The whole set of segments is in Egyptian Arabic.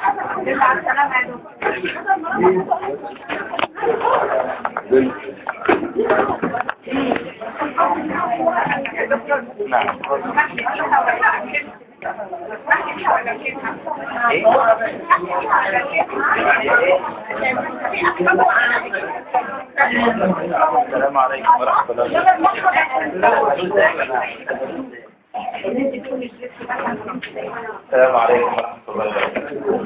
نعم السلام عليكم ورحمة الله السلام عليكم ورحمة الله وبركاته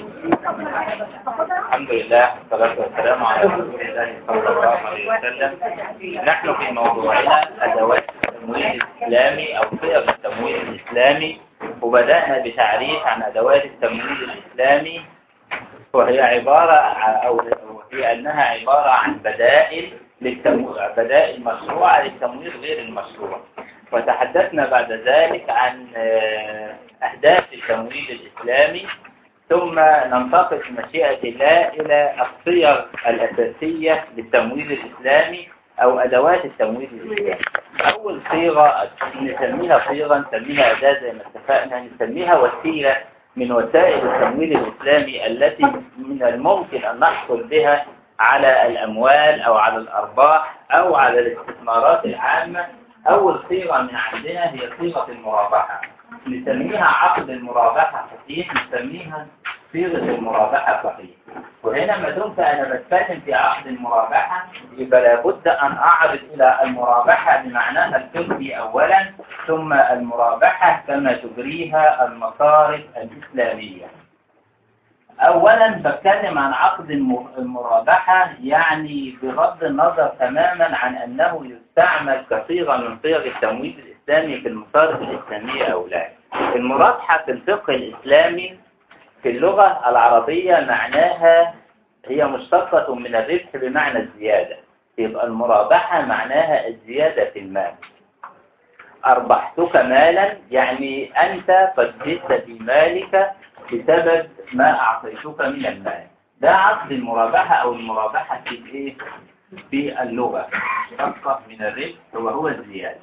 الحمد لله والصلاة والسلام على رسول الله صلى الله عليه وسلم نحن في موضوعنا أدوات التمويل الإسلامي أو صيغ التمويل الإسلامي وبدأنا بتعريف عن أدوات التمويل الإسلامي وهي عبارة أو هي أنها عبارة عن بدائل للتمويل بدائل مشروعة للتمويل غير المشروع وتحدثنا بعد ذلك عن أهداف التمويل الإسلامي ثم ننتقل بمشيئة الله إلى الصيغ الأساسية للتمويل الإسلامي أو أدوات التمويل الإسلامي أول صيغة نسميها صيغة نسميها أداة زي ما اتفقنا نسميها وسيلة من وسائل التمويل الإسلامي التي من الممكن أن نحصل بها على الأموال أو على الأرباح أو على الاستثمارات العامة أول صيغة من عندنا هي صيغة المرابحة نسميها عقد المرابحة صحيح نسميها صيغة المرابحة صحيح وهنا ما دمت أنا بتكلم في عقد المرابحة يبقى لابد أن أعرض إلى المرابحة بمعناها الفقهي أولا ثم المرابحة كما تجريها المصارف الإسلامية أولا بتكلم عن عقد المرابحة يعني بغض النظر تماما عن أنه يستعمل كصيغة من صيغ التمويل الإسلامي في المصارف الإسلامية أو لا المرابحة في الفقه الإسلامي في اللغة العربية معناها هي مشتقة من الربح بمعنى الزيادة يبقى المرابحة معناها الزيادة في المال أربحتك مالا يعني أنت قد زدت في مالك بسبب ما أعطيتك من المال ده عقد المرابحة أو المرابحة في إيه؟ في اللغة مشتقة من الربح وهو الزيادة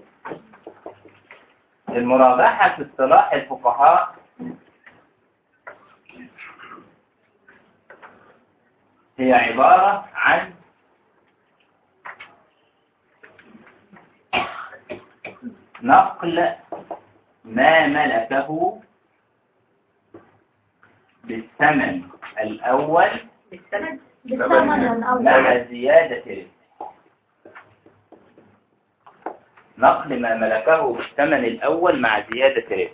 المرابحة في اصطلاح الفقهاء هي عبارة عن نقل ما ملكه بالثمن الأول بالثمن مع زيادة ربح نقل ما ملكه بالثمن الأول مع زيادة ربح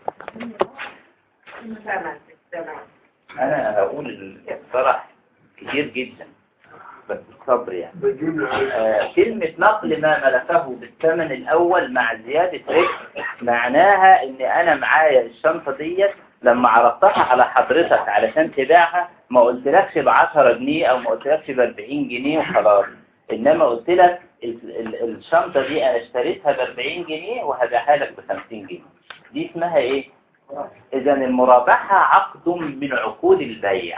الثمن الثمن أنا هقول الصراحة كتير جدا بس الصبر يعني آه كلمة نقل ما ملكه بالثمن الأول مع زيادة ربح معناها إن أنا معايا الشنطة ديت لما عرضتها على حضرتك علشان تبيعها ما قلتلكش ب 10 جنيه أو ما قلتلكش ب 40 جنيه وخلاص إنما قلت لك ال- ال- الشنطة دي أنا اشتريتها ب 40 جنيه وهبيعها لك ب 50 جنيه دي اسمها إيه؟ إذا المرابحة عقد من عقود البيع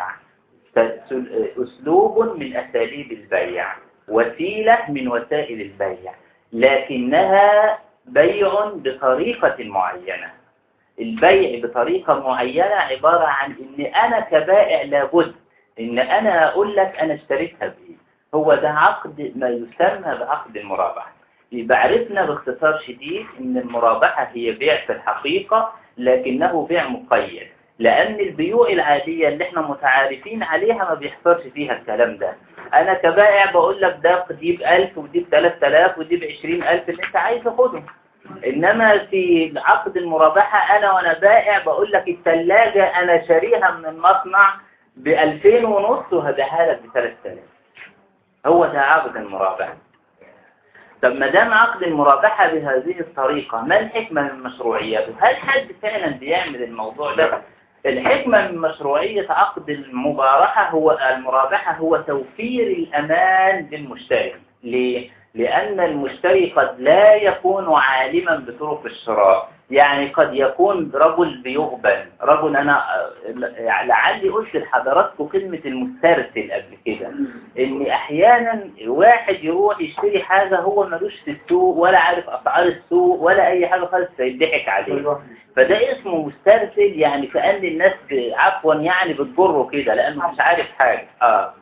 أسلوب من أساليب البيع وسيلة من وسائل البيع لكنها بيع بطريقة معينة البيع بطريقة معينة عبارة عن إن أنا كبائع لابد إن أنا أقول لك أنا اشتريتها بإيه هو ده عقد ما يسمى بعقد المرابحة يبقى عرفنا باختصار شديد إن المرابحة هي بيع في الحقيقة لكنه بيع مقيد لأن البيوع العادية اللي احنا متعارفين عليها ما بيحصلش فيها الكلام ده أنا كبائع بقول لك ده دي بألف ودي بثلاث آلاف ودي بعشرين ألف اللي أنت عايز تاخده إنما في عقد المرابحة أنا وأنا بائع بقول لك الثلاجة أنا شاريها من المصنع بألفين ونص وهبيعها لك بثلاث آلاف هو ده عقد المرابحة طب ما دام عقد المرابحة بهذه الطريقة ما الحكمة من مشروعيته؟ هل حد فعلا بيعمل الموضوع ده؟ الحكمة من مشروعية عقد المبارحة هو المرابحة هو توفير الأمان للمشتري ليه؟ لأن المشتري قد لا يكون عالما بطرق الشراء يعني قد يكون رجل بيغبن رجل أنا لعلي قلت لحضراتكم كلمة المسترسل قبل كده إن أحيانا واحد يروح يشتري حاجة هو ملوش في السوق ولا عارف أسعار السوق ولا أي حاجة خالص فيضحك عليه فده اسمه مسترسل يعني كأن الناس عفوا يعني بتجره كده لأنه مش عارف حاجة آه.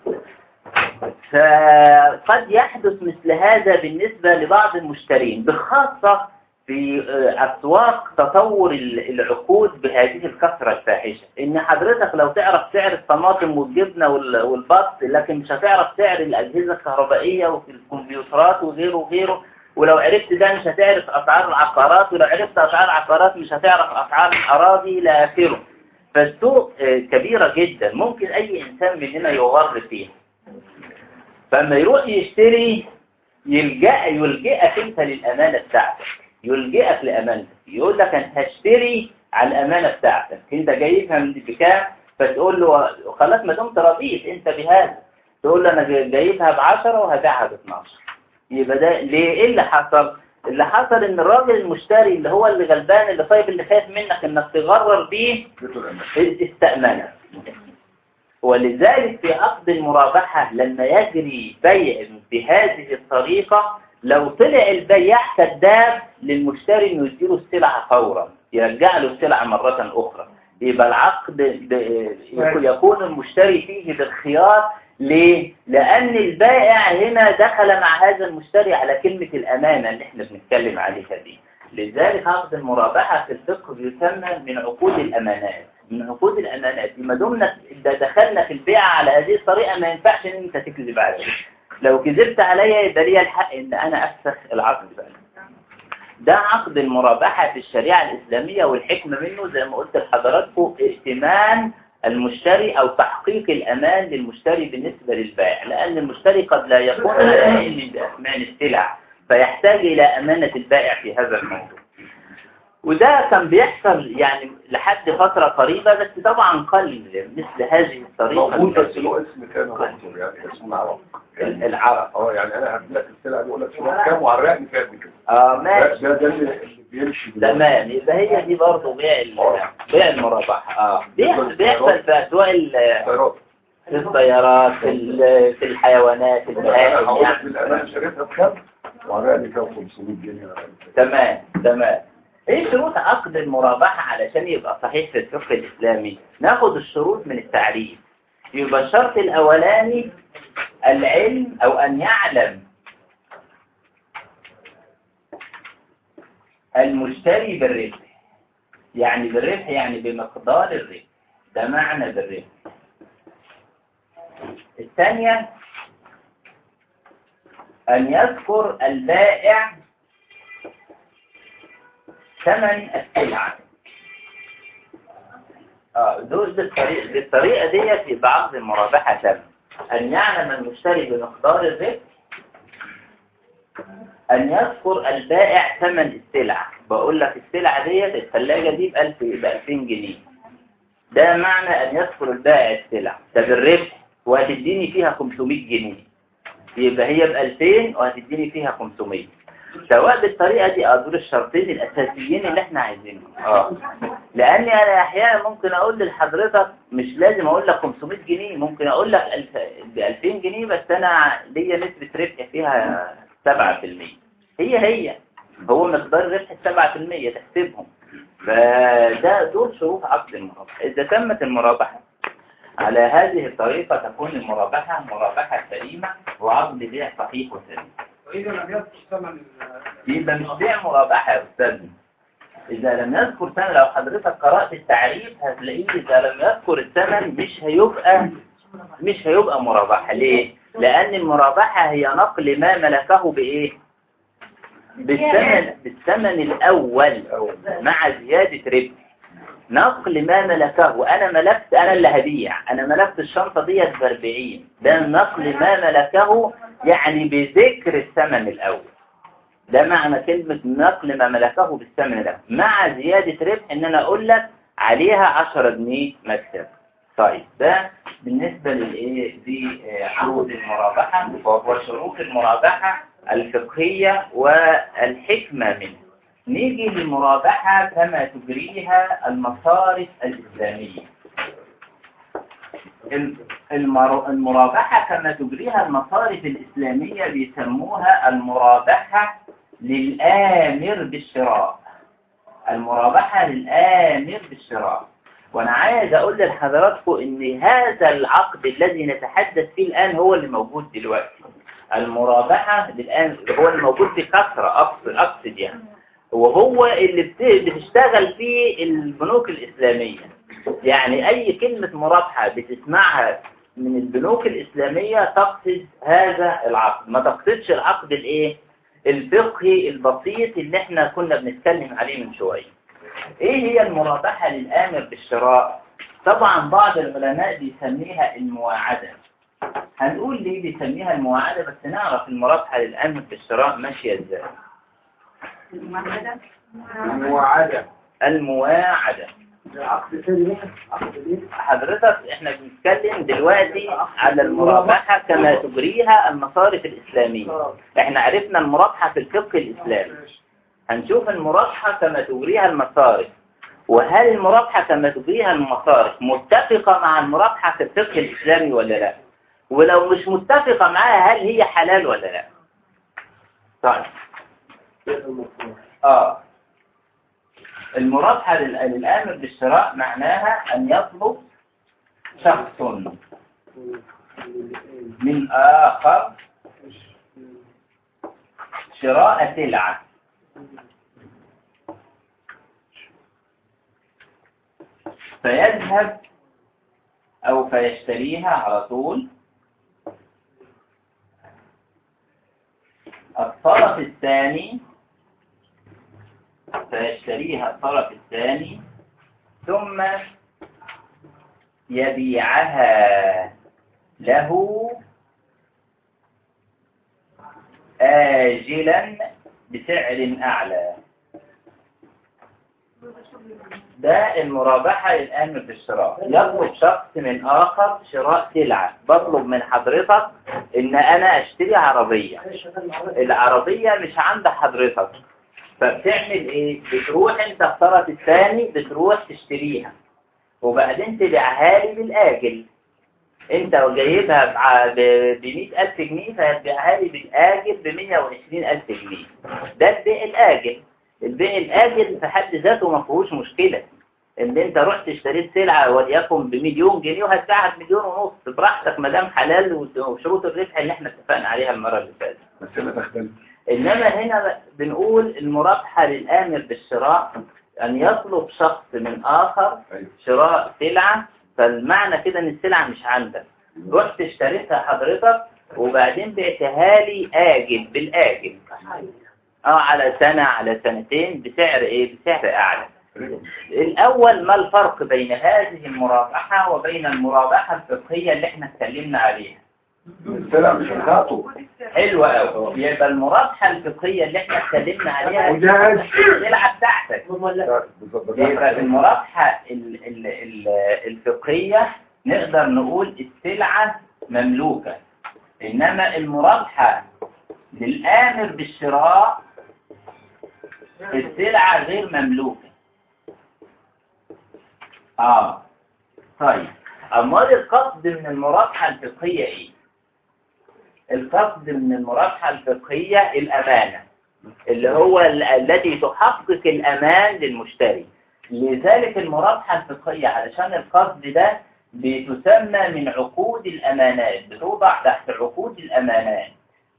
فقد يحدث مثل هذا بالنسبة لبعض المشترين بخاصة في أسواق تطور العقود بهذه الكثرة الفاحشة إن حضرتك لو تعرف سعر الطماطم والجبنة والبط لكن مش هتعرف سعر الأجهزة الكهربائية وفي الكمبيوترات وغيره وغيره ولو عرفت ده مش هتعرف أسعار العقارات ولو عرفت أسعار العقارات مش هتعرف أسعار الأراضي إلى آخره فالسوق كبيرة جدا ممكن أي إنسان مننا يغر فيها فلما يروح يشتري يلجأ يلجئك انت للأمانة بتاعتك يلجئك لأمانتك يقول لك أنا هشتري على الأمانة بتاعتك انت جايبها من بكام فتقول له خلاص ما دمت رضيت انت بهذا تقول له انا جايبها بعشرة وهبيعها ب 12 يبقى ده ليه ايه اللي حصل اللي حصل ان الراجل المشتري اللي هو اللي غلبان اللي طيب اللي خايف منك انك تغرر بيه استأمنك ولذلك في عقد المرابحة لما يجري بيع بهذه الطريقة لو طلع البياع كذاب للمشتري انه يديله السلعة فورا يرجع له السلعة مرة أخرى يبقى العقد يكون المشتري فيه بالخيار ليه؟ لأن البائع هنا دخل مع هذا المشتري على كلمة الأمانة اللي احنا بنتكلم عليها دي لذلك عقد المرابحة في الفقه يسمى من عقود الأمانات من عقود الأمانات ما دمنا إذا دخلنا في البيع على هذه الطريقة ما ينفعش إن أنت تكذب علي لو كذبت عليا يبقى لي الحق إن أنا أفسخ العقد بقى ده عقد المرابحة في الشريعة الإسلامية والحكمة منه زي ما قلت لحضراتكم ائتمان المشتري أو تحقيق الأمان للمشتري بالنسبة للبائع لأن المشتري قد لا يكون على علم بأثمان السلع فيحتاج إلى أمانة البائع في هذا الموضوع وده كان بيحصل يعني لحد فترة قريبة بس طبعا قل مثل هذه الطريقة موجود بس له اسم تاني دكتور يعني اسمه العرب العرب اه يعني انا هدي لك السلعه دي اقول لك شوف كام وعرقني كام كده اه ده ماشي ده ده اللي بيمشي دلوقتي. تمام يبقى هي دي برضه بيع ال- بيع المرابحة اه بيحصل بيحصل في أسواق ال- الطيارات في السيارات في ال- في الحيوانات انا البهائم هقول لك يعني بالامان شريتها بكام وعرقني كام 500 جنيه تمام تمام ايه شروط عقد المرابحة علشان يبقى صحيح في الفقه الإسلامي ناخد الشروط من التعريف يبقى الشرط الأولاني العلم أو أن يعلم المشتري بالربح يعني بالربح يعني بمقدار الربح ده معنى بالربح الثانية أن يذكر البائع ثمن السلعة اه دول بالطريقة, بالطريقة ديت يبقى عقد المرابحة تم أن يعلم المشتري بمقدار الربح أن يذكر البائع ثمن السلعة بقول لك السلعة ديت الثلاجة دي بألف بألفين جنيه ده معنى أن يذكر البائع السلعة ده بالربح وهتديني فيها 500 جنيه يبقى هي بألفين وهتديني فيها 500 سواء بالطريقة دي اه دول الشرطين الأساسيين اللي احنا عايزينهم اه لأني أنا أحيانا ممكن أقول لحضرتك مش لازم أقول لك 500 جنيه ممكن أقول لك ب 2000 جنيه بس أنا ليا نسبة ربح فيها 7% هي هي هو مقدار الربح 7% تحسبهم فده دول شروط عقد المرابحة إذا تمت المرابحة على هذه الطريقة تكون المرابحة مرابحة سليمة وعقد بيع صحيح وسليم وإذا لم يذكر ثمن يبقى مش بيع مرابحة يا أستاذ إذا لم يذكر ثمن لو حضرتك قرأت التعريف هتلاقيه إذا لم يذكر الثمن مش هيبقى مش هيبقى مرابحة ليه؟ لأن المرابحة هي نقل ما ملكه بإيه؟ بالثمن بالثمن الأول مع زيادة ربح نقل ما ملكه أنا ملكت أنا اللي هبيع أنا ملكت الشنطة ديت ب 40 ده نقل ما ملكه يعني بذكر الثمن الأول ده معنى كلمة نقل ما ملكه بالثمن الأول مع زيادة ربح إن أنا أقول لك عليها 10 جنيه مكسب طيب ده بالنسبة للإيه دي آه، عروض المرابحة وشروط المرابحة الفقهية والحكمة منها نيجي للمرابحة كما تجريها المصارف الإسلامية المر- المرابحة كما تجريها المصارف الإسلامية بيسموها المرابحة للآمر بالشراء المرابحة للآمر بالشراء وأنا عايز أقول لحضراتكم إن هذا العقد الذي نتحدث فيه الآن هو اللي موجود دلوقتي المرابحة الآن هو اللي موجود بكثرة أقصد أقصد يعني وهو اللي بت- بتشتغل فيه البنوك الإسلامية يعني أي كلمة مرابحة بتسمعها من البنوك الإسلامية تقصد هذا العقد ما تقصدش العقد الإيه الفقهي البسيط اللي احنا كنا بنتكلم عليه من شوية ايه هي المرابحة للآمر بالشراء طبعا بعض العلماء بيسميها المواعدة هنقول ليه بيسميها المواعدة بس نعرف المرابحة للآمر بالشراء ماشية ازاي المعهدة المواعدة المواعدة عقد ثاني عقد ايه؟ حضرتك احنا بنتكلم دلوقتي على المرابحة كما تجريها المصارف الإسلامية احنا عرفنا المرابحة في الفقه الإسلامي هنشوف المرابحة كما تجريها المصارف وهل المرابحة كما تجريها المصارف متفقة مع المرابحة في الفقه الإسلامي ولا لا ولو مش متفقة معاها هل هي حلال ولا لا طيب اه المرابحة لل- للآمر بالشراء معناها أن يطلب شخص من آخر شراء سلعة فيذهب أو فيشتريها على طول الطرف الثاني فيشتريها الطرف الثاني ثم يبيعها له آجلا بسعر أعلى ده المرابحة للآمر بالشراء يطلب شخص من آخر شراء سلعة بطلب من حضرتك إن أنا أشتري عربية العربية مش عند حضرتك فبتعمل إيه؟ بتروح أنت الطرف الثاني بتروح تشتريها وبعدين تبيعها لي بالآجل انت جايبها ب 100000 جنيه فهتبيعها لي بالآجل ب 120000 جنيه ده البيع الآجل البيع الآجل في حد ذاته ما فيهوش مشكلة ان انت رحت اشتريت سلعة وليكن بمليون جنيه وهتبيعها بمليون ونص براحتك ما دام حلال وشروط الربح اللي احنا اتفقنا عليها المرة اللي فاتت بس انا دخلت إنما هنا بنقول المرابحة للآمر بالشراء أن يطلب شخص من آخر ايوه شراء سلعة فالمعنى كده إن السلعة مش عندك رحت اشتريتها حضرتك وبعدين بعتها لي آجل بالآجل اه على سنة على سنتين بسعر ايه بسعر اعلى الاول ما الفرق بين هذه المرابحة وبين المرابحة الفقهية اللي احنا اتكلمنا عليها السلع مش بتاعته حلوة قوي يبقى المرابحة الفقهية اللي احنا اتكلمنا عليها وجاهز. السلعة بتاعتك بالظبط يبقى في المرابحة ال- ال- ال- الفقهية نقدر نقول السلعة مملوكة إنما المرابحة للآمر بالشراء السلعة غير مملوكة آه طيب أمال القصد من المرابحة الفقهية إيه؟ القصد من المرابحة الفقهية الأمانة اللي هو ال- التي تحقق الأمان للمشتري لذلك المرابحة الفقهية علشان القصد ده بتسمى من عقود الأمانات بتوضع تحت عقود الأمانات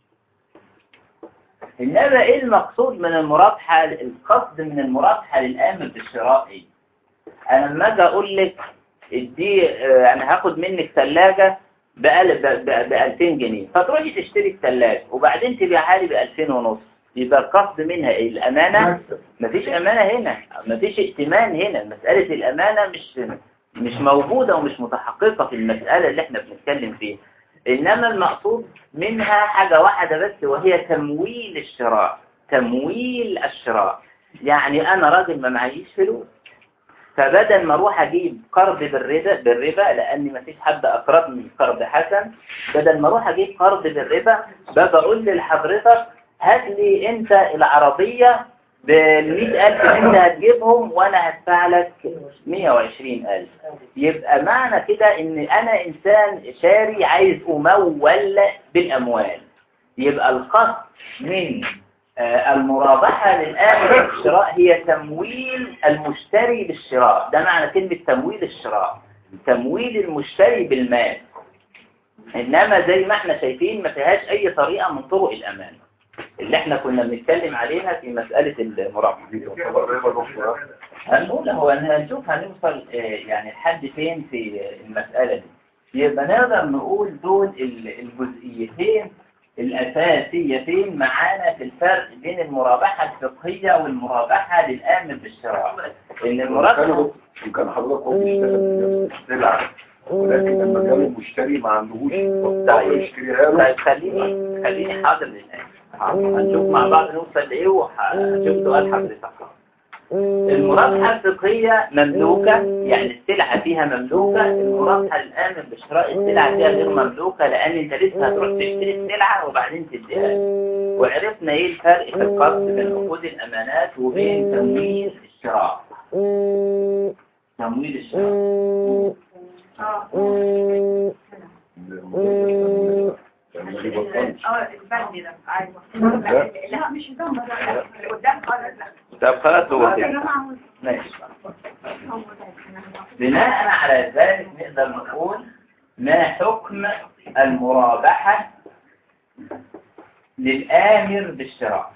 إنما إيه المقصود من المرابحة القصد من المرابحة للآمر بالشراء إيه؟ أنا لما أجي أقول لك ادي آه، أنا هاخد منك ثلاجة ب 2000 جنيه فتروحي تشتري الثلاجة وبعدين تبيعها لي ب 2000 ونص يبقى القصد منها إيه؟ الأمانة مفيش أمانة هنا مفيش ائتمان هنا مسألة الأمانة مش مش موجودة ومش متحققة في المسألة اللي احنا بنتكلم فيها إنما المقصود منها حاجة واحدة بس وهي تمويل الشراء تمويل الشراء يعني أنا راجل ما معيش فلوس فبدل ما اروح اجيب قرض بالربا بالربا لان مفيش حد اقرضني قرض حسن بدل ما اروح اجيب قرض بالربا باجي اقول لحضرتك هات لي انت العربية بالمئة ألف اللي انت هتجيبهم وانا هدفع لك مية وعشرين ألف يبقى معنى كده ان انا انسان شاري عايز امول بالاموال يبقى القصد من آه، المرابحة للآخر بالشراء هي تمويل المشتري بالشراء ده معنى كلمة تمويل الشراء تمويل المشتري بالمال إنما زي ما احنا شايفين ما فيهاش أي طريقة من طرق الأمان اللي احنا كنا بنتكلم عليها في مسألة المرابحة دي تعتبر ربا دكتور هنقول هو هنشوف هنوصل آه، يعني لحد فين في المسألة دي يبقى نقدر نقول دول ال- الجزئيتين الأساسيتين معانا في الفرق بين المرابحة الفقهية والمرابحة للآمن بالشراء إن المرابحة كان كان حضرتك هو بيشتغل في السلعة ولكن لما جاله المشتري ما عندهوش طب يشتريها له طيب خليني خليني حاضر للآن هنشوف مع بعض نوصل لإيه وهشوف سؤال حضرتك المرابحة الفقهية مملوكة يعني السلعة فيها مملوكة المرابحة الآمن بشراء السلعة فيها غير مملوكة لأن أنت لسه هتروح تشتري السلعة وبعدين تديها لي. وعرفنا إيه الفرق في القصد بين عقود الأمانات وبين تمويل الشراء تمويل الشراء اه لما دي بطلش اه البند ده ايوه لا مش ده لا اللي قدام خالص لا طب خلاص هو كده انا معمول ماشي هو ده أنا بناء على ذلك نقدر نقول ما حكم المرابحة للآمر بالشراء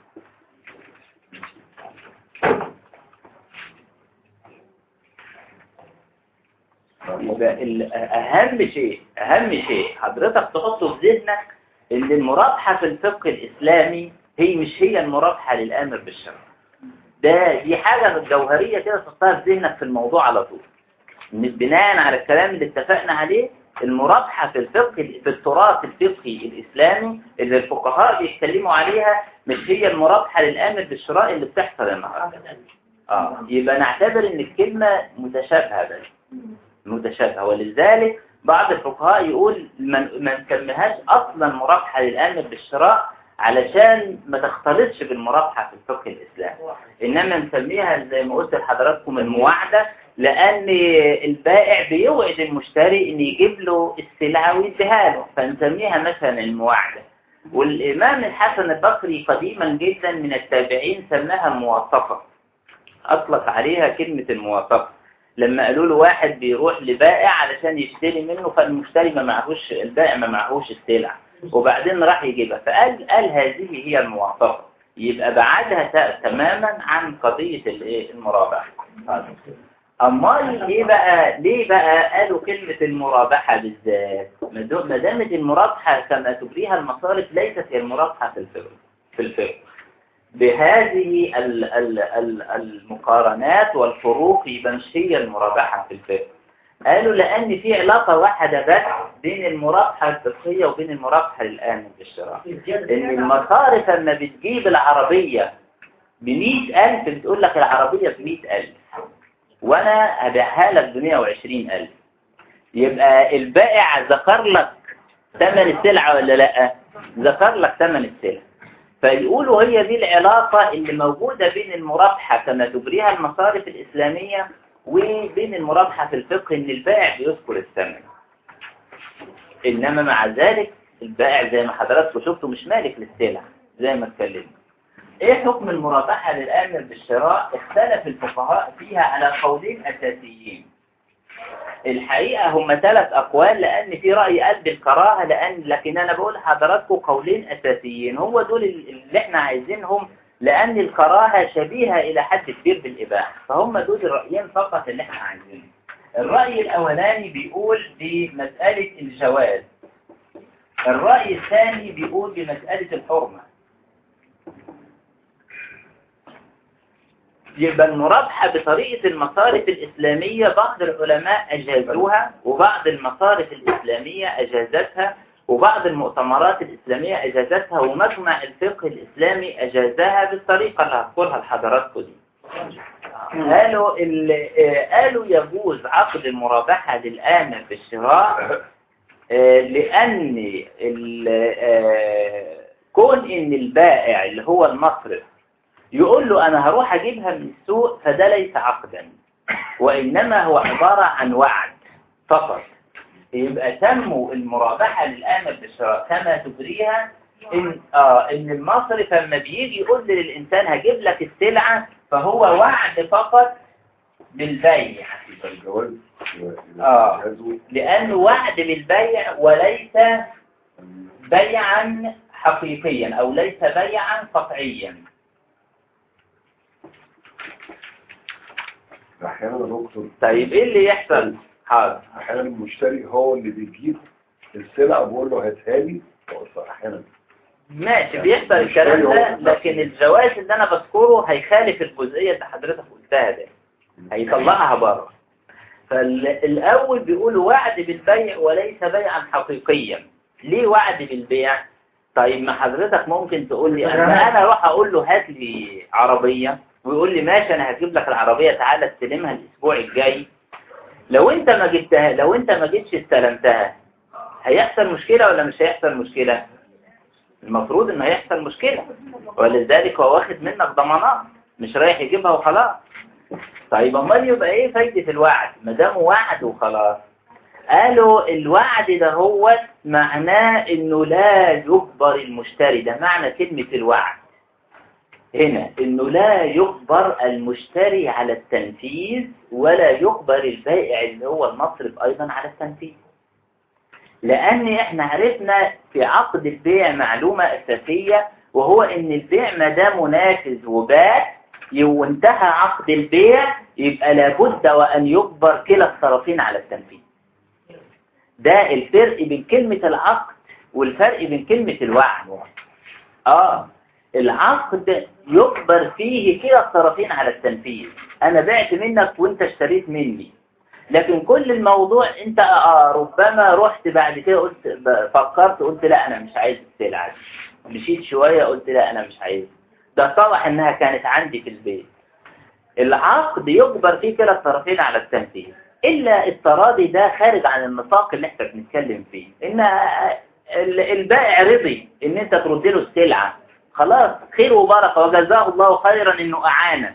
يبقى ال- أهم شيء أهم شيء حضرتك تحطه في ذهنك إن المرابحة في الفقه الإسلامي هي مش هي المرابحة للآمر بالشراء ده دي حاجة جوهرية كده تحطها في ذهنك في الموضوع على طول إن بناء على الكلام اللي اتفقنا عليه المرابحة في الفقه في التراث الفقهي الإسلامي اللي الفقهاء بيتكلموا عليها مش هي المرابحة للآمر بالشراء اللي بتحصل النهارده اه يبقى نعتبر ان الكلمة متشابهة بس متشابهة ولذلك بعض الفقهاء يقول ما ما نسميهاش اصلا مرابحة للآمر بالشراء علشان ما تختلطش بالمرابحة في الفقه الإسلامي إنما نسميها زي ما قلت لحضراتكم المواعدة لأن البائع بيوعد المشتري إن يجيب له السلعة ويديها له فنسميها مثلا المواعدة والإمام الحسن البصري قديما جدا من التابعين سماها موافقة أطلق عليها كلمة الموافقة لما قالوا له واحد بيروح لبائع علشان يشتري منه فالمشتري ما معهوش البائع ما معهوش السلعة وبعدين راح يجيبها فقال قال هذه هي الموافقة يبقى بعدها ت- تماما عن قضية الايه المرابحة أمال ليه بقى ليه بقى قالوا كلمة المرابحة بالذات ما دو- ما دامت المرابحة كما تجريها المصارف ليست هي المرابحة في الفقه في الفقه بهذه ال ال ال المقارنات والفروق يبقى مش هي المرابحة في الفقه قالوا لأن في علاقة واحدة بس بين المرابحة الفقهية وبين المرابحة للآمن بالشراء إن المصارف لما بتجيب العربية بمئة ألف بتقول لك العربية بمئة ألف وأنا هبيعها لك بمئة وعشرين ألف يبقى البائع ذكر لك ثمن السلعة ولا لأ ذكر لك ثمن السلعة فيقولوا هي دي العلاقة اللي موجودة بين المرابحة كما تجريها المصارف الإسلامية وبين المرابحة في الفقه إن البائع بيذكر الثمن إنما مع ذلك البائع زي ما حضراتكم شفتوا مش مالك للسلع زي ما اتكلمنا إيه حكم المرابحة للآمر بالشراء اختلف الفقهاء فيها على قولين أساسيين الحقيقة هم ثلاث أقوال لأن في رأي قال بالكراهة لأن لكن أنا بقول لحضراتكم قولين أساسيين هو دول اللي احنا عايزينهم لأن الكراهة شبيهة إلى حد كبير بالإباحة فهم دول الرأيين فقط اللي احنا عايزينهم الرأي الأولاني بيقول بمسألة الجواز الرأي الثاني بيقول بمسألة الحرمة يبقى المرابحة بطريقة المصارف الإسلامية بعض العلماء أجازوها وبعض المصارف الإسلامية أجازتها وبعض المؤتمرات الإسلامية أجازتها ومجمع الفقه الإسلامي أجازها بالطريقة اللي هذكرها لحضراتكم دي قالوا ال- آه، قالوا يجوز عقد المرابحة للآمن بالشراء آه، لأن ال- آه، كون إن البائع اللي هو المصرف يقول له أنا هروح أجيبها من السوق فده ليس عقدا وإنما هو عبارة عن وعد فقط يبقى تم المرابحة للآمن بالشراء كما تجريها إن, آه إن المصرف لما بيجي يقول للإنسان هجيب لك السلعة فهو وعد فقط بالبيع يبقى الجواز آه. يجوز لأنه وعد بالبيع وليس بيعا حقيقيا أو ليس بيعا قطعيا احيانا يا دكتور طيب إيه اللي يحصل؟ حاضر احيانا المشتري هو اللي بيجيب السلعه بيقول له هاتها لي احيانا ماشي بيحصل الكلام ده لكن الجواز اللي أنا بذكره هيخالف الجزئية اللي حضرتك قلتها ده هيطلعها بره فالأول بيقول وعد بالبيع وليس بيعا حقيقيا ليه وعد بالبيع طيب ما حضرتك ممكن تقول لي أنا أنا أروح أقول له هات لي عربية ويقول لي ماشي أنا هجيب لك العربية تعالى استلمها الأسبوع الجاي لو أنت ما جبتها لو أنت ما جيتش استلمتها هيحصل مشكلة ولا مش هيحصل مشكلة المفروض إن هيحصل مشكلة ولذلك هو واخد منك ضمانات مش رايح يجيبها وخلاص طيب امال يبقى ايه فايدة الوعد ما دام وعد وخلاص قالوا الوعد ده هو معناه انه لا يجبر المشتري ده معنى كلمة الوعد هنا انه لا يجبر المشتري على التنفيذ ولا يجبر البائع اللي هو المصرف ايضا على التنفيذ لان احنا عرفنا في عقد البيع معلومة اساسية وهو ان البيع ما دام نافذ وبات وانتهى عقد البيع يبقى لابد وأن يجبر كلا الطرفين على التنفيذ ده الفرق بين كلمة العقد والفرق بين كلمة الوعد آه العقد يجبر فيه كلا الطرفين على التنفيذ أنا بعت منك وانت اشتريت مني لكن كل الموضوع انت آه ربما رحت بعد كده قلت ب- فكرت قلت لا انا مش عايز السلعة دي مشيت شوية قلت لا انا مش عايز ده اتضح انها كانت عندي في البيت العقد يجبر فيه كلا الطرفين على التنفيذ الا التراضي ده خارج عن النطاق اللي احنا بنتكلم فيه ان ال- البائع رضي ان انت ترد له السلعة خلاص خير وبركة وجزاه الله خيرا انه اعانك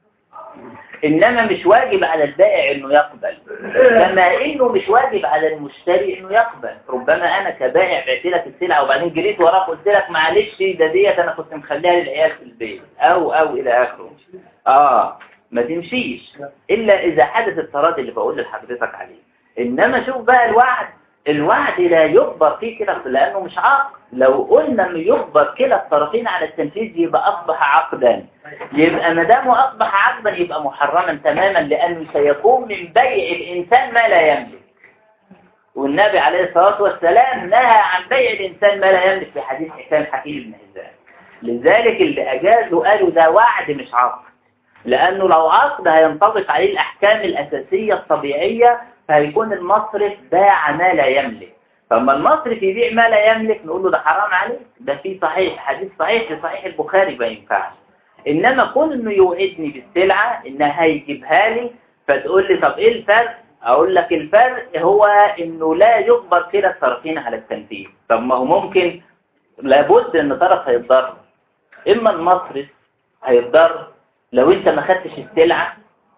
انما مش واجب على البائع انه يقبل كما انه مش واجب على المشتري انه يقبل ربما انا كبائع بعت لك السلعه وبعدين جريت وراك قلت لك معلش ده ديت انا كنت مخليها للعيال في البيت او او الى اخره اه ما تمشيش الا اذا حدث التراضي اللي بقول لحضرتك عليه انما شوف بقى الوعد الوعد لا يجبر فيه كده لانه مش عقد لو قلنا انه يجبر كلا الطرفين على التنفيذ يبقى اصبح عقدا يبقى ما دامه اصبح عقدا يبقى محرما تماما لانه سيكون من بيع الانسان ما لا يملك والنبي عليه الصلاه والسلام نهى عن بيع الانسان ما لا يملك في حديث حسام حكيم بن هزام لذلك اللي اجازوا قالوا ده وعد مش عقد لانه لو عقد هينطبق عليه الاحكام الاساسيه الطبيعيه فهيكون المصرف باع ما لا يملك فلما المصرف يبيع ما لا يملك نقول له ده حرام عليك ده في صحيح حديث صحيح في صحيح البخاري ما ينفعش انما كون انه يوعدني بالسلعه انها هيجيبها لي فتقول لي طب ايه الفرق اقول لك الفرق هو انه لا يجبر كلا الطرفين على التنفيذ طب ما هو ممكن لابد ان طرف هيتضرر اما المصرف هيتضرر لو انت ما خدتش السلعه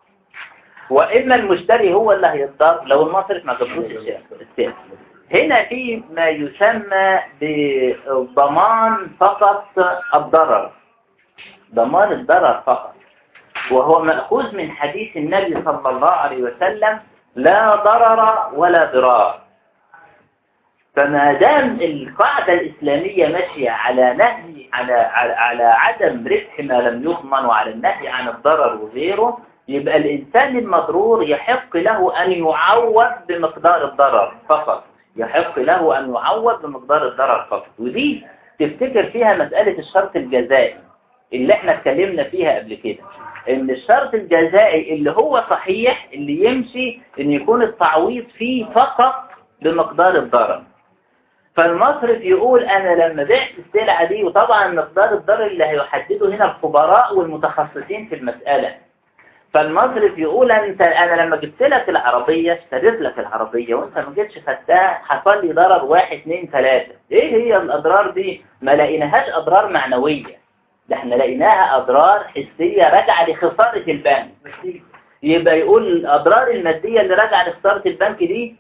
واما المشتري هو اللي هيتضرر لو المصرف ما جابلوش السلعه هنا في ما يسمى بضمان فقط الضرر ضمان الضرر فقط وهو مأخوذ من حديث النبي صلى الله عليه وسلم لا ضرر ولا ضرار فما دام القاعدة الإسلامية ماشية على نهي على, على, على عدم ربح ما لم يضمن وعلى النهي عن الضرر وغيره يبقى الإنسان المضرور يحق له أن يعوض بمقدار الضرر فقط يحق له أن يعوض بمقدار الضرر فقط ودي تفتكر فيها مسألة الشرط الجزائي اللي احنا اتكلمنا فيها قبل كده ان الشرط الجزائي اللي هو صحيح اللي يمشي ان يكون التعويض فيه فقط بمقدار الضرر فالمصرف يقول انا لما بعت السلعة دي وطبعا مقدار الضرر اللي هيحدده هنا الخبراء والمتخصصين في المسألة فالمصرف يقول انت انا لما جبت لك العربية اشتريت لك العربية وانت ما جيتش خدتها حصل لي ضرر واحد اثنين ثلاثة ايه هي الاضرار دي ما لقيناهاش اضرار معنوية ده احنا لقيناها اضرار حسية راجعة لخسارة البنك يبقى يقول الاضرار المادية اللي راجعة لخسارة البنك دي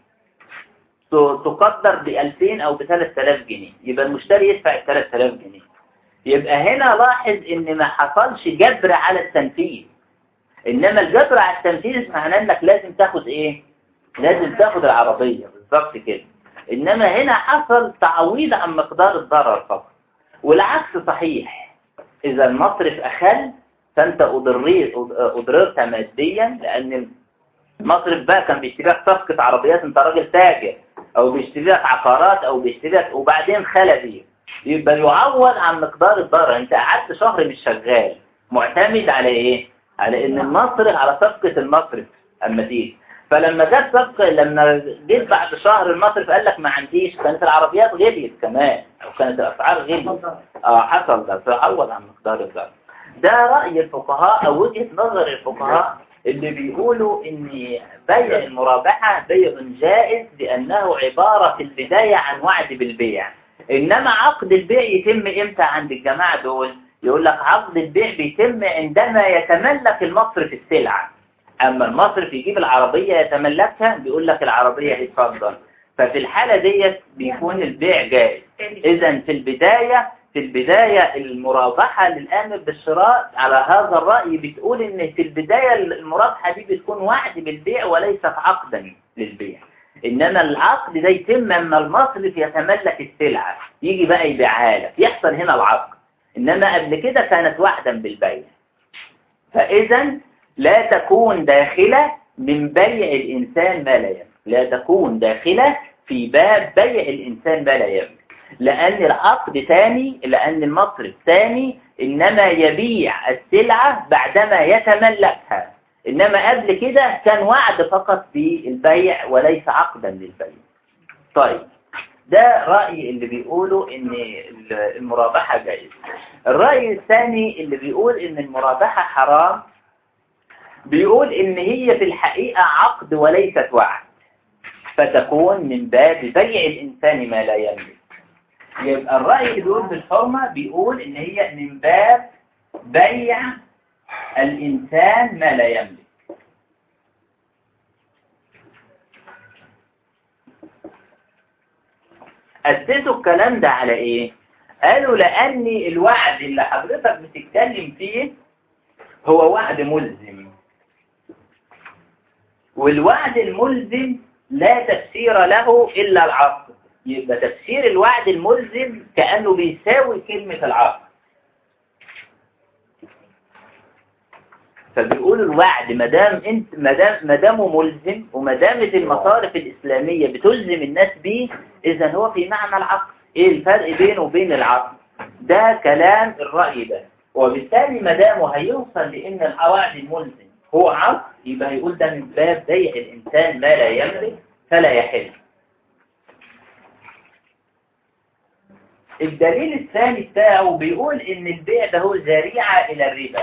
ت- تقدر ب 2000 او ب 3000 جنيه يبقى المشتري يدفع ال 3000 جنيه يبقى هنا لاحظ ان ما حصلش جبر على التنفيذ انما الجبر على التنفيذ معناه انك لازم تاخد ايه لازم تاخد العربية بالظبط كده انما هنا حصل تعويض عن مقدار الضرر فقط والعكس صحيح اذا المصرف اخل فانت اضريت اضررت ماديا لان المصرف بقى كان بيشتري لك صفقة عربيات انت راجل تاجر او بيشتري لك عقارات او بيشتري لك وبعدين خلى دي يبقى يعوض عن مقدار الضرر انت قعدت شهر مش شغال معتمد على ايه على ان المصرف على صفقة المصرف اما تيجي فلما جت صفقة لما جيت بعد شهر المصرف قال لك ما عنديش كانت العربيات غليت كمان او كانت الاسعار غليت اه حصل ده تعوض عن مقدار الضرر ده رأي الفقهاء او وجهة نظر الفقهاء اللي بيقولوا ان بيع المرابحة بيع جائز لانه عبارة في البداية عن وعد بالبيع انما عقد البيع يتم امتى عند الجماعة دول يقول لك عقد البيع بيتم عندما يتملك المصرف السلعة اما المصرف يجيب العربية يتملكها بيقول لك العربية هيتفضل ففي الحالة ديت بيكون البيع جائز اذا في البداية في البداية المرابحة للآمر بالشراء على هذا الرأي بتقول ان في البداية المرابحة دي بتكون وعد بالبيع وليست عقدا للبيع انما العقد ده يتم اما المصرف يتملك السلعة يجي بقى يبيعها لك يحصل هنا العقد انما قبل كده كانت وعدا بالبيع فاذا لا تكون داخلة من بيع الانسان ما لا يملك لا تكون داخلة في باب بيع الانسان ما لا يملك لأن العقد ثاني لأن المصرف ثاني إنما يبيع السلعة بعدما يتملكها إنما قبل كده كان وعد فقط بالبيع وليس عقدا للبيع طيب ده رأي اللي بيقولوا إن المرابحة جائزة الرأي الثاني اللي بيقول إن المرابحة حرام بيقول إن هي في الحقيقة عقد وليست وعد فتكون من باب بيع الإنسان ما لا يملك يبقى الرأي اللي بيقول بالحرمة بيقول ان هي من باب بيع الإنسان ما لا يملك أسسوا الكلام ده على ايه قالوا لأن الوعد اللي حضرتك بتتكلم فيه هو وعد ملزم والوعد الملزم لا تفسير له إلا العقد يبقى تفسير الوعد الملزم كأنه بيساوي كلمة العقد فبيقول الوعد مدام انت مدام مدامه ملزم ومدامة المصارف الإسلامية بتلزم الناس بيه إذا هو في معنى العقد إيه الفرق بينه وبين العقد ده كلام الرأي ده وبالتالي مدامه هيوصل لأن الوعد الملزم هو عقد يبقى يقول ده من باب بيع الإنسان ما لا يملك فلا يحل الدليل الثاني بتاعه بيقول ان البيع ده هو ذريعة الى الربا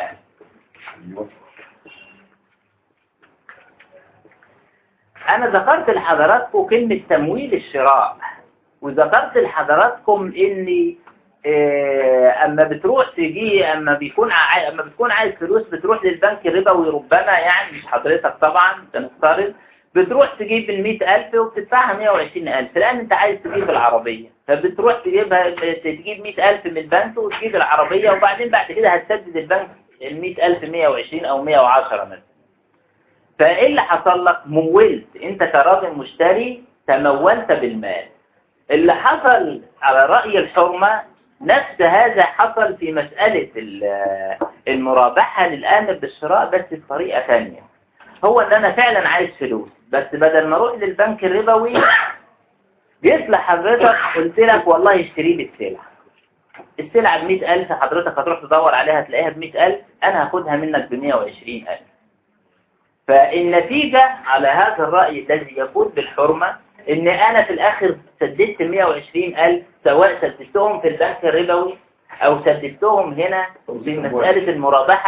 انا ذكرت لحضراتكم كلمة تمويل الشراء وذكرت لحضراتكم ان اما بتروح تجي اما بيكون ع... اما بتكون عايز فلوس بتروح للبنك الربوي ربما يعني مش حضرتك طبعا تنفترض بتروح تجيب ال ألف وبتدفعها 120000 لأن أنت عايز تجيب العربية فبتروح تجيبها تجيب 100000 من البنك وتجيب العربية وبعدين بعد كده هتسدد البنك ال 100000 120 أو 110 مثلا فإيه اللي حصل لك مولت أنت كراجل مشتري تمولت بالمال اللي حصل على رأي الحرمة نفس هذا حصل في مسألة المرابحة للآمر بالشراء بس بطريقة ثانية هو ان انا فعلا عايز فلوس بس بدل ما اروح للبنك الربوي جيت لحضرتك قلت لك والله اشتري لي السلعة السلعة ب 100000 حضرتك هتروح تدور عليها تلاقيها ب 100000 انا هاخدها منك ب 120000 فالنتيجة على هذا الرأي الذي يقول بالحرمة ان انا في الاخر سددت 120000 سواء سددتهم في البنك الربوي او سددتهم هنا في مسألة المرابحة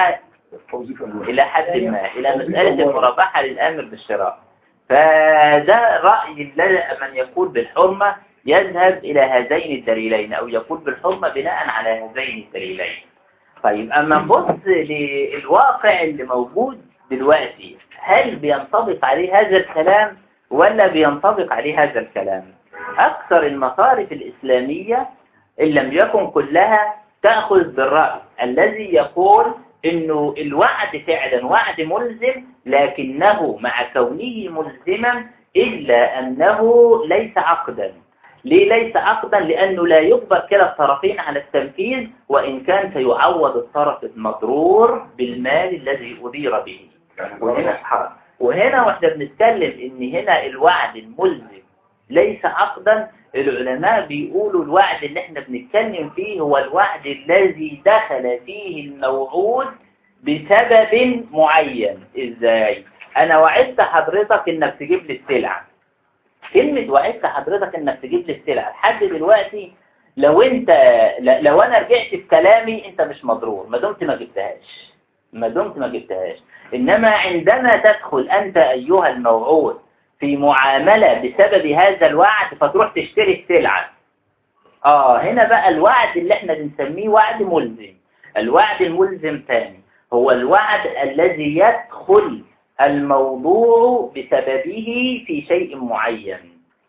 وظيفة مهمة. إلى حد ما إلى مسألة المرابحة للآمر بالشراء فده رأي الذي من يقول بالحرمة يذهب إلى هذين الدليلين أو يقول بالحرمة بناء على هذين الدليلين طيب أما نبص للواقع اللي موجود دلوقتي هل بينطبق عليه هذا الكلام ولا بينطبق عليه هذا الكلام أكثر المصارف الإسلامية إن لم يكن كلها تأخذ بالرأي الذي يقول إنه الوعد فعلا وعد ملزم لكنه مع كونه ملزما إلا أنه ليس عقدا ليه ليس عقدا لأنه لا يجبر كلا الطرفين على التنفيذ وإن كان سيعوض الطرف المضرور بالمال الذي أدير به يعني وهنا حرام وهنا واحنا بنتكلم ان هنا الوعد الملزم ليس عقدا العلماء بيقولوا الوعد اللي احنا بنتكلم فيه هو الوعد الذي دخل فيه الموعود بسبب معين ازاي انا وعدت حضرتك انك تجيب لي السلعة كلمة وعدت حضرتك انك تجيب لي السلعة لحد دلوقتي لو انت ل- لو انا رجعت في كلامي انت مش مضرور ما دمت ما جبتهاش ما دمت ما جبتهاش إنما عندما تدخل أنت أيها الموعود في معاملة بسبب هذا الوعد فتروح تشتري السلعة آه هنا بقى الوعد اللي احنا بنسميه وعد ملزم الوعد الملزم ثاني هو الوعد الذي يدخل الموضوع بسببه في شيء معين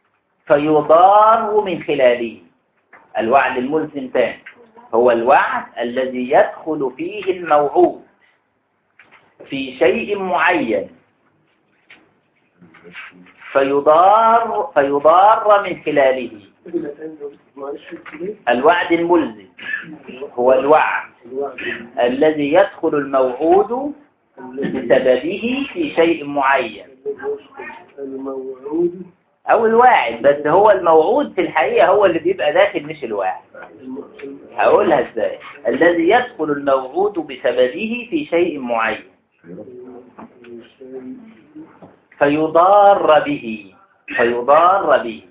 فيضار من خلاله الوعد الملزم ثاني هو الوعد الذي يدخل فيه الموعود في شيء معين فيضار فيضار من خلاله الوعد الملزم هو الوعد الذي يدخل الموعود بسببه في شيء معين الموعود أو الواعد بس هو الموعود في الحقيقة هو اللي بيبقى داخل مش الواعد هقولها ازاي الذي يدخل الموعود بسببه في شيء معين فيضار به فيضار به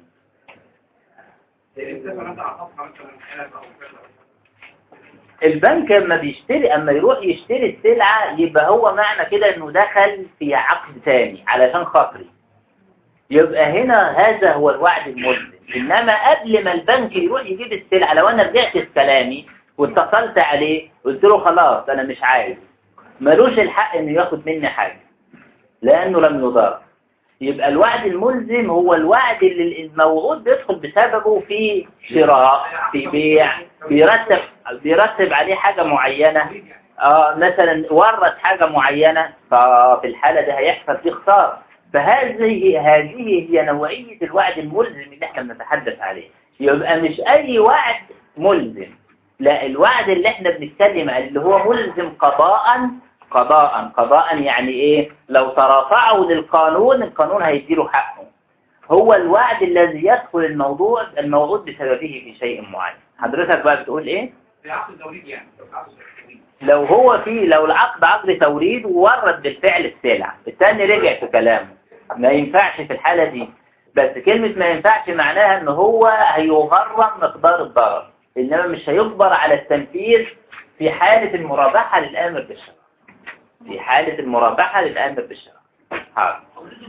البنك لما بيشتري اما يروح يشتري السلعة يبقى هو معنى كده انه دخل في عقد ثاني علشان خاطري يبقى هنا هذا هو الوعد الملزم انما قبل ما البنك يروح يجيب السلعة لو انا رجعت في كلامي واتصلت عليه قلت له خلاص انا مش عايز ملوش الحق انه ياخد مني حاجة لانه لم يضار يبقى الوعد الملزم هو الوعد اللي الموعود بيدخل بسببه في شراء في بيع بيرتب بيرتب عليه حاجة معينة آه مثلا ورد حاجة معينة ففي الحالة ده هيحصل فيه خسارة فهذه هذه هي نوعية الوعد الملزم اللي احنا بنتحدث عليه يبقى مش أي وعد ملزم لا الوعد اللي احنا بنتكلم عليه اللي هو ملزم قضاء قضاء قضاء يعني ايه لو ترافعوا للقانون القانون هيديله حقه هو الوعد الذي يدخل الموضوع الموعود بسببه في شيء معين حضرتك بقى بتقول ايه في عقد التوريد يعني عقد التوريد لو هو في لو العقد عقد توريد وورد بالفعل السلع الثاني رجع في كلامه ما ينفعش في الحالة دي بس كلمة ما ينفعش معناها ان هو هيغرم مقدار الضرر انما مش هيجبر على التنفيذ في حالة المرابحة للآمر بالشرع في حالة المرابحة للآمر بالشرع حاضر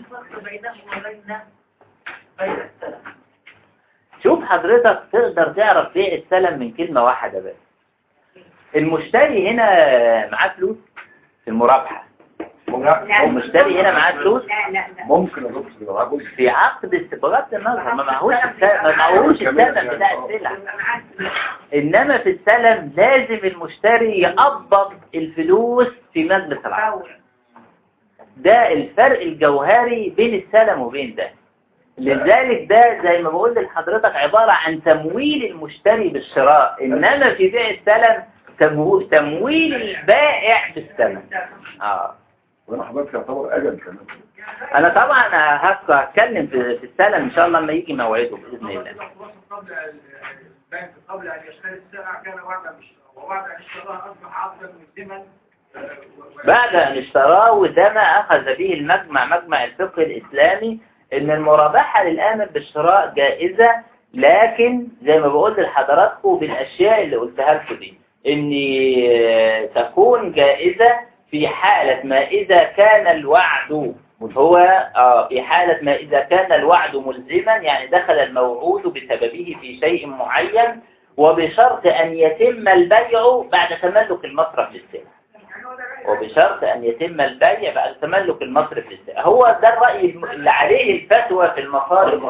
شوف حضرتك تقدر تعرف بيع السلم من كلمة واحدة بس المشتري هنا معاه فلوس في المرابحة والمشتري هنا معاه فلوس لا لا لا ممكن يا دكتور يبقى معاه جزء في عقد استبغاث النظر ما معهوش الس- ما معهوش الثمن بتاع السلع انما في السلم لازم المشتري يقبض الفلوس في مجلس العقد ده الفرق الجوهري بين السلم وبين ده لذلك ده زي ما بقول لحضرتك عبارة عن تمويل المشتري بالشراء إنما في بيع السلم تمو- تمويل البائع بالثمن آه. وانا حضرتك يعتبر اجل كمان أنا طبعا هك- هتكلم في في السلم إن شاء الله لما يجي موعده بإذن الله قبل البنك قبل ان يشتري السلعه كان وعدا بالشراء وبعد ان اشتراها اصبح عقدا ملزما آه، و- بعد أن اشتراه وده ما أخذ به المجمع مجمع الفقه الإسلامي إن المرابحة للآمر بالشراء جائزة لكن زي ما بقول لحضراتكم بالأشياء اللي قلتها لكم دي إن تكون جائزة في حالة ما إذا كان الوعد هو آه في حالة ما إذا كان الوعد ملزما يعني دخل الموعود بسببه في شيء معين وبشرط أن يتم البيع بعد تملك المصرف للسلع وبشرط أن يتم البيع بعد تملك المصرف للسلع هو ده الرأي اللي عليه الفتوى في المصارف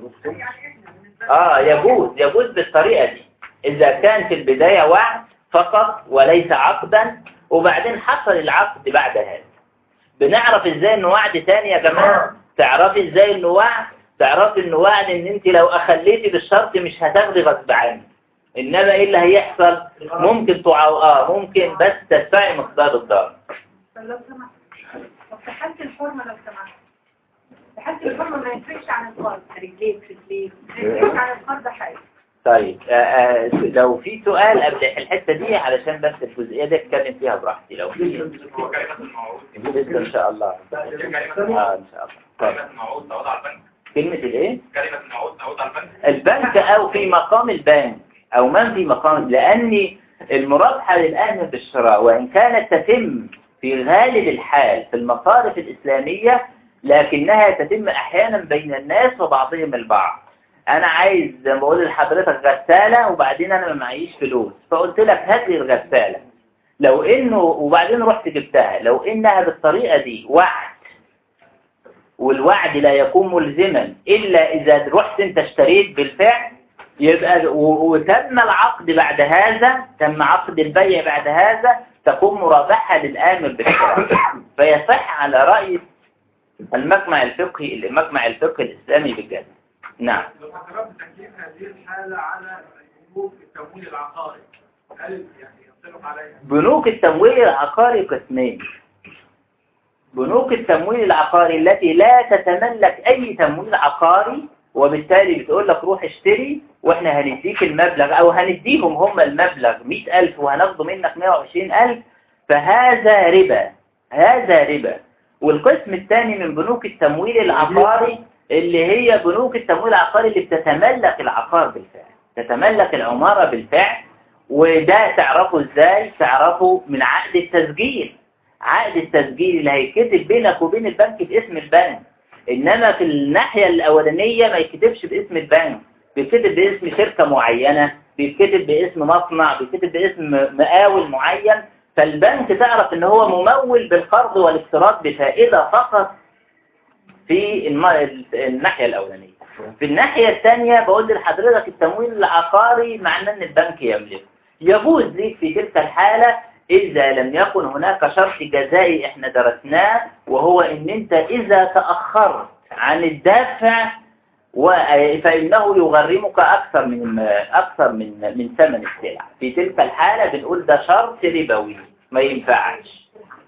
آه يجوز يجوز بالطريقة دي إذا كان في البداية وعد فقط وليس عقدا وبعدين حصل العقد بعد هذا بنعرف ازاي انه وعد تاني يا جماعة تعرفي ازاي انه وعد تعرفي انه وعد ان انت لو اخليتي بالشرط مش هتاخدي غصب عنك انما ايه اللي هيحصل ممكن تعو... اه ممكن بس تدفعي مقدار الضرر طب لو سمحت طب في حالة الحرمة لو سمحت في حالة الحرمة ما ينفعش عن القرض رجليك رجليك ما ينفعش عن القرض حاجة طيب آه آه لو في سؤال قبل الحتة دي علشان بس الجزئية دي اتكلم فيها براحتي لو في هو كلمة الموعود لسه ان شاء الله كلمة اه ان شاء الله طيب. كلمة الموعود تعود على البنك كلمة الايه كلمة الموعود تعود على البنك البنك او في مقام البنك او من في مقام لان المرابحة للأهل بالشراء وان كانت تتم في غالب الحال في المصارف الإسلامية لكنها تتم احيانا بين الناس وبعضهم البعض انا عايز زي ما بقول لحضرتك غسالة وبعدين انا ما معيش فلوس فقلت لك هات لي الغسالة لو انه وبعدين رحت جبتها لو انها بالطريقة دي وعد والوعد لا يكون ملزما الا اذا رحت انت اشتريت بالفعل يبقى و- وتم العقد بعد هذا تم عقد البيع بعد هذا تكون مرابحة للآمر بالشراء فيصح على رأي المجمع الفقهي المجمع الفقهي الإسلامي بالجد نعم لو حضرتك تكليف هذه الحالة على بنوك التمويل العقاري هل يعني ينطبق عليها؟ بنوك التمويل العقاري قسمين بنوك التمويل العقاري التي لا تتملك أي تمويل عقاري وبالتالي بتقول لك روح اشتري واحنا هنديك المبلغ او هنديهم هم المبلغ 100000 وهناخده منك 120000 فهذا ربا هذا ربا والقسم الثاني من بنوك التمويل العقاري اللي هي بنوك التمويل العقاري اللي بتتملك العقار بالفعل تتملك العمارة بالفعل وده تعرفه ازاي تعرفه من عقد التسجيل عقد التسجيل اللي هيتكتب بينك وبين البنك باسم البنك انما في الناحية الاولانية ما يكتبش باسم البنك بيتكتب باسم شركة معينة بيتكتب باسم مصنع بيتكتب باسم مقاول معين فالبنك تعرف ان هو ممول بالقرض والاقتراض بفائدة فقط في الم- الناحية الاولانية في الناحية الثانية بقول لحضرتك التمويل العقاري معناه ان البنك يملك يجوز ليك في تلك الحالة إذا لم يكن هناك شرط جزائي احنا درسناه وهو ان انت اذا تأخرت عن الدافع و- فإنه يغرمك أكثر من أكثر من من ثمن السلع في تلك الحالة بنقول ده شرط ربوي ما ينفعش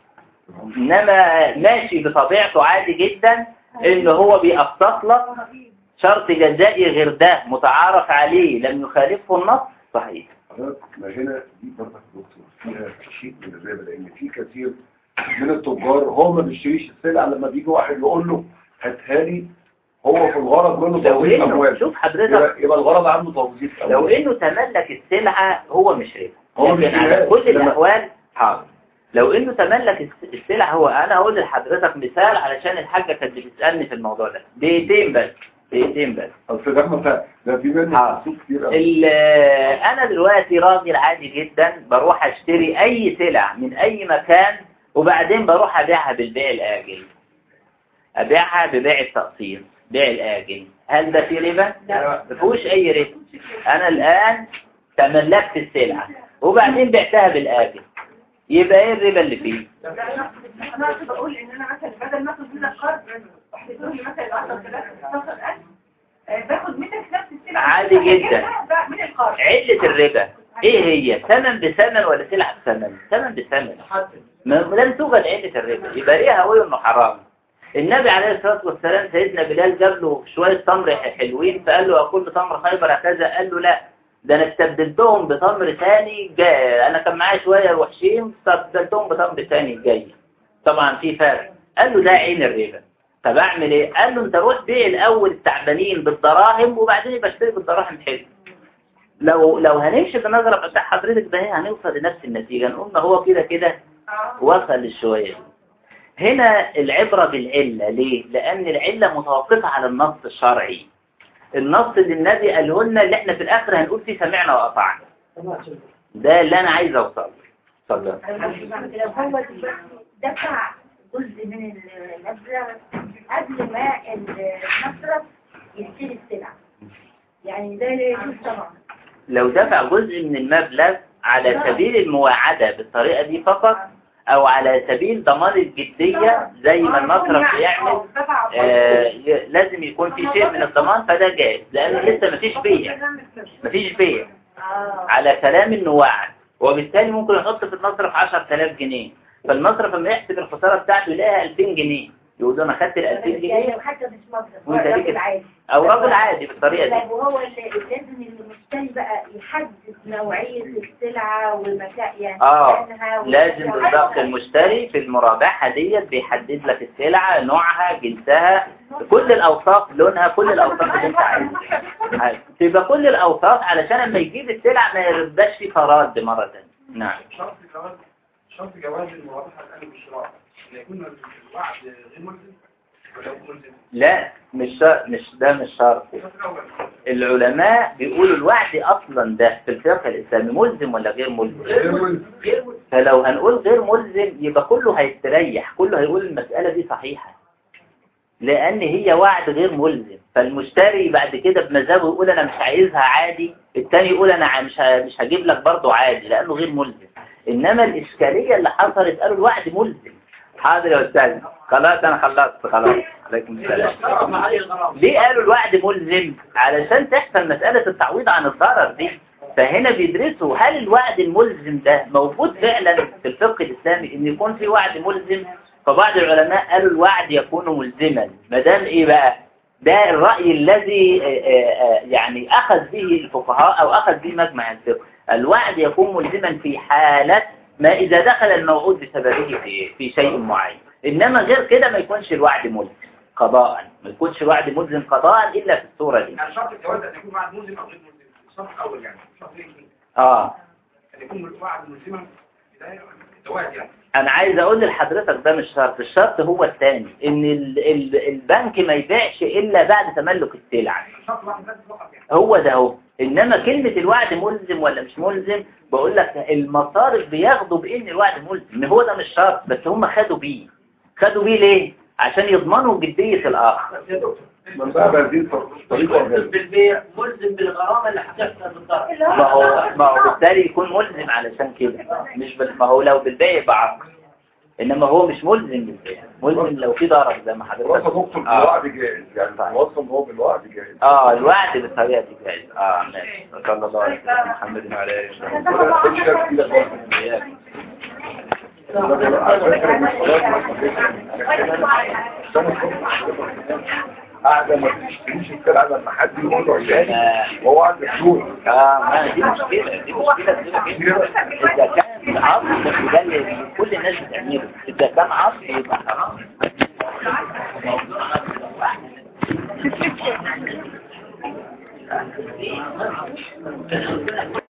إنما ماشي بطبيعته عادي جدا إن هو بيقسط لك شرط جزائي غير ده متعارف عليه لم يخالفه النص صحيح حضرتك ما هنا دي برضه دكتور فيها شيء من الربا لان في كثير من التجار هو ما بيشتريش السلعه لما بيجي واحد يقول له هاتها لي هو في الغرض منه لو توظيف إنه اموال شوف حضرتك يبقى, يبقى الغرض عنده توظيف لو اموال انه تملك السلعة هو مش ربا هو مش لكن على ربا. كل لما- الاحوال حاضر لو انه تملك الس- السلعة هو انا هقول لحضرتك مثال علشان الحاجة كانت بتسألني في الموضوع ده دقيقتين بس دقيقتين بس اصل ده ما ده في منه حاضر. سوق كتير قوي ال- انا دلوقتي راجل عادي جدا بروح اشتري اي سلع من اي مكان وبعدين بروح ابيعها بالبيع الاجل ابيعها ببيع التقسيط بيع الاجل هل ده في ربا؟ لا. ما فيهوش اي ربا انا الان تملكت السلعة وبعدين بعتها بالاجل يبقى ايه الربا اللي فيه؟ لا انا انا اقصد اقول ان انا مثلا بدل ما اخد منك قرض واحتسب لي مثلا 10000 16000 آه، باخد منك نفس السلعه عادي جدا. بجيبها بقى من القرض علة الربا ايه هي؟ ثمن بثمن ولا سلعة بثمن؟ ثمن بثمن ما لم توجد علة الربا يبقى ليه هقول انه حرام النبي عليه الصلاة والسلام سيدنا بلال جاب له شوية تمر حلوين فقال له أكل تمر خيبر هكذا قال له لا ده انا استبدلتهم بتمر تاني جاي انا كان معايا شوية وحشين استبدلتهم بتمر تاني جاي طبعا في فرق قال له ده عين الربا طب اعمل ايه قال له انت روح بيع الاول التعبانين بالدراهم وبعدين يبقى اشتري بالدراهم حلو لو لو هنمشي بالنظرة بتاع حضرتك ده هنوصل لنفس النتيجة نقول ما هو كده كده وصل للشوية دي. هنا العبرة بالعلة ليه؟ لأن العلة متوقفة على النص الشرعي النص اللي النبي قاله لنا اللي احنا في الآخر هنقول فيه سمعنا وأطعنا ده اللي أنا عايز أوصل اتفضل لو هو دلوقتي دفع جزء من المبلغ قبل ما المصرف يشتري السلعة يعني ده لا يجوز طبعا لو دفع جزء من المبلغ على سبيل المواعدة بالطريقة دي فقط أو على سبيل ضمان الجدية زي ما المصرف بيعمل آه ي- لازم يكون في شيء من الضمان فده جائز لأن لسه مفيش بيع مفيش بيع اه على كلام انه وعد وبالتالي ممكن يحط في المصرف 10000 جنيه فالمصرف لما يحسب الخسارة بتاعته يلاقيها 2000 جنيه يقول له انا خدت ال 2000 يعني جنيه لو حتى مش مصرف هو وانت ليك- راجل عادي او رجل عادي بالطريقة دي طيب وهو اللي لازم المشتري بقى يحدد نوعية السلعة والمكان يعني اه مكانها لازم ومكانها. بالضبط المشتري في المرابحة ديت بيحدد لك السلعة نوعها جنسها كل الاوصاف لونها كل الاوصاف اللي انت عايزها تبقى كل الاوصاف علشان لما يجيب السلعة ما يردش في فراد مرة تانية نعم شرط جواز شرط جواز المواضحة الآن بالشراء أن يكون الوعد غير ملزم ولا يكون ملزم لا مش شرط مش ده مش شرط الشرط الأول العلماء بيقولوا الوعد اصلا ده في الفقه الاسلامي ملزم ولا غير ملزم فلو هنقول غير ملزم يبقى كله هيستريح كله هيقول المسألة دي صحيحة لأن هي وعد غير ملزم فالمشتري بعد كده بمزاجه يقول أنا مش عايزها عادي التاني يقول أنا ع- مش ه- مش هجيب لك برضه عادي لأنه غير ملزم إنما الإشكالية اللي حصلت قالوا الوعد ملزم حاضر يا أستاذ خلاص أنا خلصت خلاص عليكم السلام ليه قالوا الوعد ملزم علشان تحصل مسألة التعويض عن الضرر دي فهنا بيدرسوا هل الوعد الملزم ده موجود فعلا في الفقه الإسلامي إن يكون في وعد ملزم فبعض العلماء قالوا الوعد يكون ملزما ما دام إيه بقى ده الرأي الذي آه، آه، آه، يعني أخذ به الفقهاء أو أخذ به مجمع الفقه الوعد يكون ملزما في حالة ما إذا دخل الموعود بسببه في في شيء معين إنما غير كده ما يكونش الوعد ملزم قضاء ما يكونش الوعد ملزم قضاء إلا في الصورة دي يعني شرط الجواز أن يكون وعد ملزم أو غير ملزم الشرط الأول يعني الشرط الاثنين آه أن يكون الوعد ملزما بداية الجواز يعني أنا عايز أقول لحضرتك ده مش شرط الشرط هو الثاني إن ال ال البنك ما يبيعش إلا بعد تملك السلعة شرط واحد بس فقط يعني هو ده هو إنما كلمة الوعد ملزم ولا مش ملزم بقول لك المصارف بياخدوا بإن الوعد ملزم إن هو ده مش شرط بس هم خدوا بيه خدوا بيه ليه؟ عشان يضمنوا جدية الآخر بس يا دكتور من بقى بهذه الطريقة وهذه بالبيع ملزم بالغرامة اللي هتحصل بالضرب اللي هو ما هو ما هو بالتالي يكون ملزم علشان كده مش بال... ما هو لو بالبيع يبقى عقد انما هو مش ملزم بالبيع ملزم لو في ضرر زي ما حضرتك خلاص دكتور آه. بالوعد جاهز يعني وصل هو بالوعد جاهز اه الوعد بالطريقه دي جايز اه ماشي صلى الله عليه وسلم محمد وعلى اله وصحبه ولا تخش كده برضه. وإياك. على فكرة مش خلاص قاعدة ما تشتريش السلعة لما حد يقول له عشان آه. وهو قاعد مشغول اه ما دي مشكله دي مشكله كبيره جدا اذا كان عصر بس ده اللي كل الناس بتعمله اذا كان عصر يبقى حرام